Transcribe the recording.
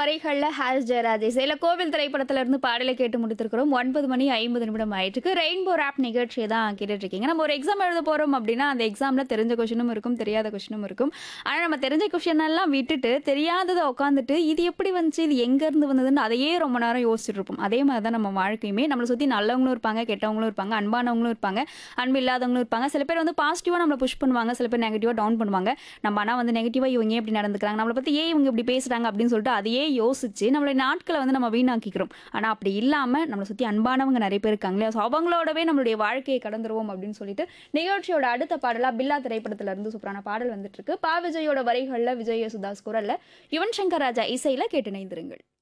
வரிகள்ல ஹாரிஸ் ஜெயராஜ் இசையில கோவில் திரைப்படத்துல இருந்து பாடலை கேட்டு முடித்திருக்கிறோம் ஒன்பது மணி ஐம்பது நிமிடம் ஆயிட்டுருக்கு ரெயின்போ ரேப் நிகழ்ச்சியை தான் கேட்டுட்டு இருக்கீங்க நம்ம ஒரு எக்ஸாம் எழுத போறோம் அப்படின்னா அந்த எக்ஸாம்ல தெரிஞ்ச கொஷனும் இருக்கும் தெரியாத கொஷனும் இருக்கும் ஆனா நம்ம தெரிஞ்ச கொஷின் எல்லாம் விட்டுட்டு தெரியாததை உட்காந்துட்டு இது எப்படி வந்துச்சு இது எங்க இருந்து வந்ததுன்னு அதையே ரொம்ப நேரம் யோசிச்சுட்டு இருப்போம் அதே மாதிரி தான் நம்ம வாழ்க்கையுமே நம்மளை சுத்தி நல்லவங்களும் இருப்பாங்க கெட்டவங்களும் இருப்பாங்க அன்பானவங்களும் இருப்பாங்க அன்பு இல்லாதவங்களும் இருப்பாங்க சில பேர் வந்து பாசிட்டிவா நம்மளை புஷ் பண்ணுவாங்க சில பேர் நெகட்டிவா டவுன் பண்ணுவாங்க நம்ம ஆனால் வந்து நெகட்டிவாக இவங்க ஏன் இப்படி நடந்துக்கிறாங்க நம்மளை பற்றி ஏன் இவங்க இப்படி பேசுகிறாங்க அப்படின்னு சொல்லிட்டு அதையே யோசிச்சு நம்மளுடைய நாட்களை வந்து நம்ம வீணாக்கிக்கிறோம் ஆனால் அப்படி இல்லாமல் நம்மளை சுற்றி அன்பானவங்க நிறைய பேர் இருக்காங்க இல்லையா ஸோ அவங்களோடவே நம்மளுடைய வாழ்க்கையை கடந்துருவோம் அப்படின்னு சொல்லிட்டு நிகழ்ச்சியோட அடுத்த பாடலாக பில்லா திரைப்படத்துல இருந்து சூப்பரான பாடல் வந்துட்டு இருக்கு பா விஜயோட வரிகளில் விஜய சுதாஸ் குரல்ல யுவன் சங்கர் ராஜா இசையில் கேட்டு இணைந்திருங்கள்